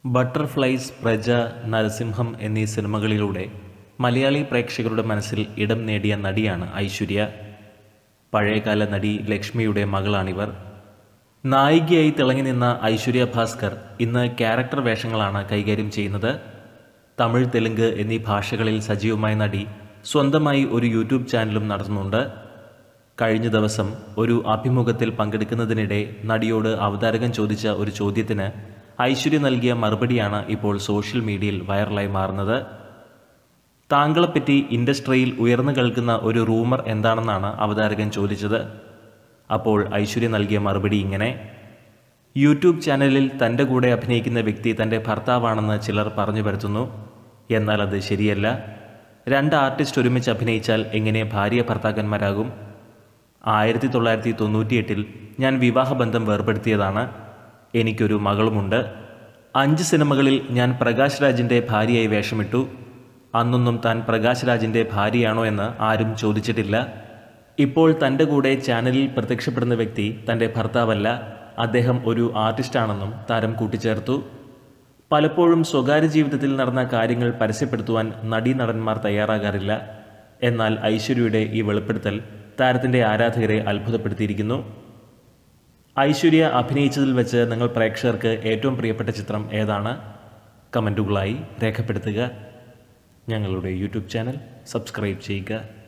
butterflies പ്രജ Narasimham എന്നീ സിനിമകളിലൂടെ മലയാളി പ്രേക്ഷകരുടെ മനസ്സിൽ ഇടം നേടിയ നടിയാണ് ഐശ്വര്യ പഴയകാല നടി ലക്ഷ്മിയുടെ മകളാണിവർ നായികയായി തിളങ്ങി നിന്ന ഐശ്വര്യ ഭാസ്കർ ഇന്ന് ക്യാരക്ടർ വേഷങ്ങളാണ് കൈകാര്യം ചെയ്യുന്നത് തമിഴ് തെലുങ്ക് എന്നീ ഭാഷകളിൽ സജീവമായ നടി സ്വന്തമായി ഒരു യൂട്യൂബ് ചാനലും നടത്തുന്നുണ്ട് കഴിഞ്ഞ ദിവസം ഒരു അഭിമുഖത്തിൽ പങ്കെടുക്കുന്നതിനിടെ നടിയോട് അവതാരകൻ ചോദിച്ച ഒരു ചോദ്യത്തിന് ഐശ്വര്യ നൽകിയ മറുപടിയാണ് ഇപ്പോൾ സോഷ്യൽ മീഡിയയിൽ വൈറലായി മാറുന്നത് താങ്കളെപ്പറ്റി ഇൻഡസ്ട്രിയിൽ ഉയർന്നു കേൾക്കുന്ന ഒരു റൂമർ എന്താണെന്നാണ് അവതാരകൻ ചോദിച്ചത് അപ്പോൾ ഐശ്വര്യ നൽകിയ മറുപടി ഇങ്ങനെ യൂട്യൂബ് ചാനലിൽ തൻ്റെ കൂടെ അഭിനയിക്കുന്ന വ്യക്തി തൻ്റെ ഭർത്താവാണെന്ന് ചിലർ പറഞ്ഞു വരുത്തുന്നു എന്നാൽ അത് ശരിയല്ല രണ്ട് ആർട്ടിസ്റ്റ് ഒരുമിച്ച് അഭിനയിച്ചാൽ എങ്ങനെ ഭാര്യ ഭർത്താക്കന്മാരാകും ആയിരത്തി തൊള്ളായിരത്തി തൊണ്ണൂറ്റിയെട്ടിൽ ഞാൻ വിവാഹബന്ധം വേർപെടുത്തിയതാണ് എനിക്കൊരു മകളുമുണ്ട് അഞ്ച് സിനിമകളിൽ ഞാൻ പ്രകാശ് രാജിൻ്റെ ഭാര്യയായി വേഷമിട്ടു അന്നൊന്നും താൻ പ്രകാശ് രാജിൻ്റെ ഭാര്യയാണോ എന്ന് ആരും ചോദിച്ചിട്ടില്ല ഇപ്പോൾ തൻ്റെ കൂടെ ചാനലിൽ പ്രത്യക്ഷപ്പെടുന്ന വ്യക്തി തൻ്റെ ഭർത്താവല്ല അദ്ദേഹം ഒരു ആർട്ടിസ്റ്റാണെന്നും താരം കൂട്ടിച്ചേർത്തു പലപ്പോഴും സ്വകാര്യ ജീവിതത്തിൽ നടന്ന കാര്യങ്ങൾ പരസ്യപ്പെടുത്തുവാൻ നടീനടന്മാർ തയ്യാറാകാറില്ല എന്നാൽ ഐശ്വര്യയുടെ ഈ വെളിപ്പെടുത്തൽ താരത്തിൻ്റെ ആരാധകരെ അത്ഭുതപ്പെടുത്തിയിരിക്കുന്നു ഐശ്വര്യ അഭിനയിച്ചതിൽ വെച്ച് നിങ്ങൾ പ്രേക്ഷകർക്ക് ഏറ്റവും പ്രിയപ്പെട്ട ചിത്രം ഏതാണ് കമൻറ്റുകളായി രേഖപ്പെടുത്തുക ഞങ്ങളുടെ യൂട്യൂബ് ചാനൽ സബ്സ്ക്രൈബ് ചെയ്യുക